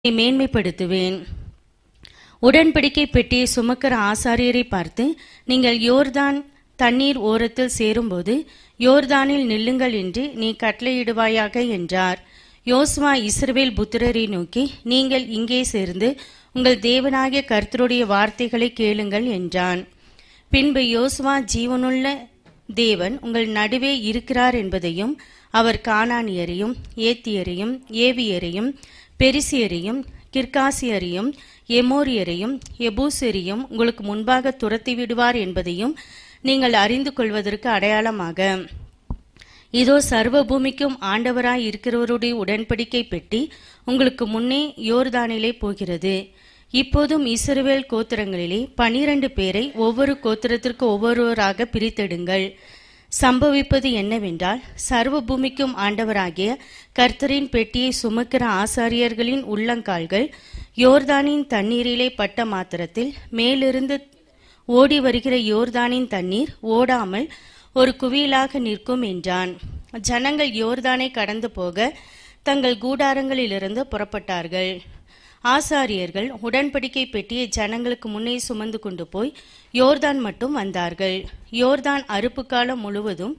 மேன்மைப்படுத்துவேன் உடன்படிக்கை பெட்டியை சுமக்கிற ஆசாரியரை பார்த்து நீங்கள் யோர்தான் தண்ணீர் ஓரத்தில் சேரும்போது யோர்தானில் நில்லுங்கள் என்று நீ கட்டளையிடுவாயாக என்றார் யோசுவா இஸ்ரவேல் புத்திரரை நோக்கி நீங்கள் இங்கே சேர்ந்து உங்கள் தேவனாகிய கர்த்தருடைய வார்த்தைகளை கேளுங்கள் என்றான் பின்பு யோசுவா ஜீவனுள்ள தேவன் உங்கள் நடுவே இருக்கிறார் என்பதையும் அவர் கானானியரையும் ஏத்தியரையும் ஏவியரையும் பெரிசியரையும் கிர்காசியரையும் எமோரியரையும் எபூசரையும் உங்களுக்கு முன்பாக துரத்தி விடுவார் என்பதையும் நீங்கள் அறிந்து கொள்வதற்கு அடையாளமாக இதோ சர்வ பூமிக்கும் ஆண்டவராய் இருக்கிறவருடைய உடன்படிக்கை பெட்டி உங்களுக்கு முன்னே யோர்தானிலே போகிறது இப்போதும் இஸ்ரவேல் கோத்திரங்களிலே பனிரண்டு பேரை ஒவ்வொரு கோத்திரத்திற்கு ஒவ்வொருவராக பிரித்தெடுங்கள் சம்பவிப்பது என்னவென்றால் சர்வ பூமிக்கும் ஆண்டவராகிய கர்த்தரின் பெட்டியை சுமக்கிற ஆசாரியர்களின் உள்ளங்கால்கள் யோர்தானின் தண்ணீரிலே பட்ட மாத்திரத்தில் மேலிருந்து ஓடி வருகிற யோர்தானின் தண்ணீர் ஓடாமல் ஒரு குவியலாக நிற்கும் என்றான் ஜனங்கள் யோர்தானை கடந்து போக தங்கள் கூடாரங்களிலிருந்து புறப்பட்டார்கள் ஆசாரியர்கள் உடன்படிக்கை பெட்டியை ஜனங்களுக்கு முன்னே சுமந்து கொண்டு போய் யோர்தான் மட்டும் வந்தார்கள் யோர்தான் அறுப்பு காலம் முழுவதும்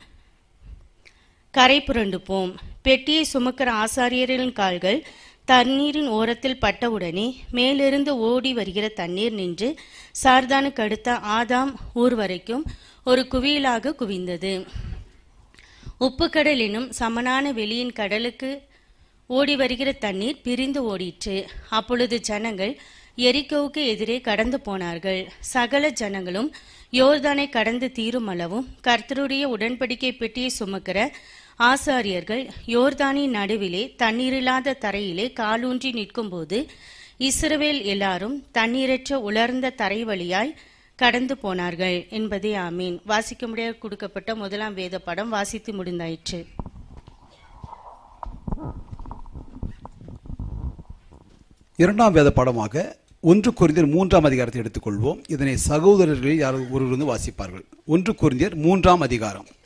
கரை புரண்டு போம் பெட்டியை சுமக்கிற ஆசாரியரின் கால்கள் தண்ணீரின் ஓரத்தில் பட்டவுடனே மேலிருந்து ஓடி வருகிற தண்ணீர் நின்று சார்தானுக்கு அடுத்த ஆதாம் ஊர் வரைக்கும் ஒரு குவியலாக குவிந்தது உப்புக்கடல் எனும் சமனான வெளியின் கடலுக்கு ஓடி வருகிற தண்ணீர் பிரிந்து ஓடிற்று அப்பொழுது ஜனங்கள் எரிக்கோவுக்கு எதிரே கடந்து போனார்கள் சகல ஜனங்களும் யோர்தானை கடந்து தீரும் அளவும் கர்த்தருடைய உடன்படிக்கை பெட்டியை சுமக்கிற ஆசாரியர்கள் யோர்தானின் நடுவிலே தண்ணீரில்லாத தரையிலே காலூன்றி நிற்கும்போது இஸ்ரவேல் எல்லாரும் தண்ணீரற்ற உலர்ந்த தரை வழியாய் கடந்து போனார்கள் என்பதே ஆமீன் வாசிக்க முடியாது கொடுக்கப்பட்ட முதலாம் வேத படம் வாசித்து முடிந்தாயிற்று இரண்டாம் வேத பாடமாக ஒன்று கொரிந்தியர் மூன்றாம் அதிகாரத்தை எடுத்துக்கொள்வோம் இதனை சகோதரர்களில் யார் ஒருவர் வந்து வாசிப்பார்கள் ஒன்று கொரிந்தியர் மூன்றாம் அதிகாரம்